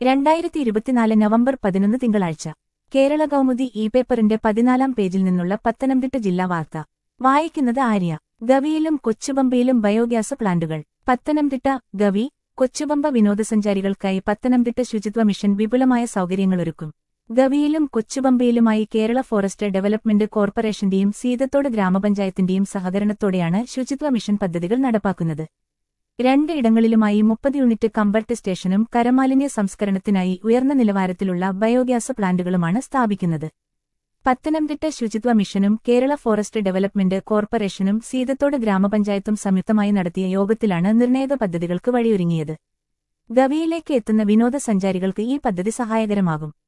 രണ്ടായിരത്തി ഇരുപത്തിനാല് നവംബർ പതിനൊന്ന് തിങ്കളാഴ്ച കേരള കൗമുദി ഇ പേപ്പറിന്റെ പതിനാലാം പേജിൽ നിന്നുള്ള പത്തനംതിട്ട ജില്ലാ വാർത്ത വായിക്കുന്നത് ആര്യ ഗവിയിലും കൊച്ചുപമ്പയിലും ബയോഗ്യാസ് പ്ലാന്റുകൾ പത്തനംതിട്ട ഗവി കൊച്ചുപമ്പ വിനോദസഞ്ചാരികൾക്കായി പത്തനംതിട്ട ശുചിത്വ മിഷൻ വിപുലമായ സൗകര്യങ്ങളൊരുക്കും ഗവിയിലും കൊച്ചുപമ്പയിലുമായി കേരള ഫോറസ്റ്റ് ഡെവലപ്മെന്റ് കോർപ്പറേഷന്റെയും സീതത്തോട് ഗ്രാമപഞ്ചായത്തിന്റെയും സഹകരണത്തോടെയാണ് ശുചിത്വ മിഷൻ പദ്ധതികൾ നടപ്പാക്കുന്നത് രണ്ട് ഇടങ്ങളിലുമായി മുപ്പത് യൂണിറ്റ് കമ്പർട്ട് സ്റ്റേഷനും കരമാലിന്യ സംസ്കരണത്തിനായി ഉയർന്ന നിലവാരത്തിലുള്ള ബയോഗ്യാസ് പ്ലാന്റുകളുമാണ് സ്ഥാപിക്കുന്നത് പത്തനംതിട്ട ശുചിത്വ മിഷനും കേരള ഫോറസ്റ്റ് ഡെവലപ്മെന്റ് കോർപ്പറേഷനും സീതത്തോട് ഗ്രാമപഞ്ചായത്തും സംയുക്തമായി നടത്തിയ യോഗത്തിലാണ് നിർണായക പദ്ധതികൾക്ക് വഴിയൊരുങ്ങിയത് ഗവിയിലേക്ക് എത്തുന്ന വിനോദസഞ്ചാരികൾക്ക് ഈ പദ്ധതി സഹായകരമാകും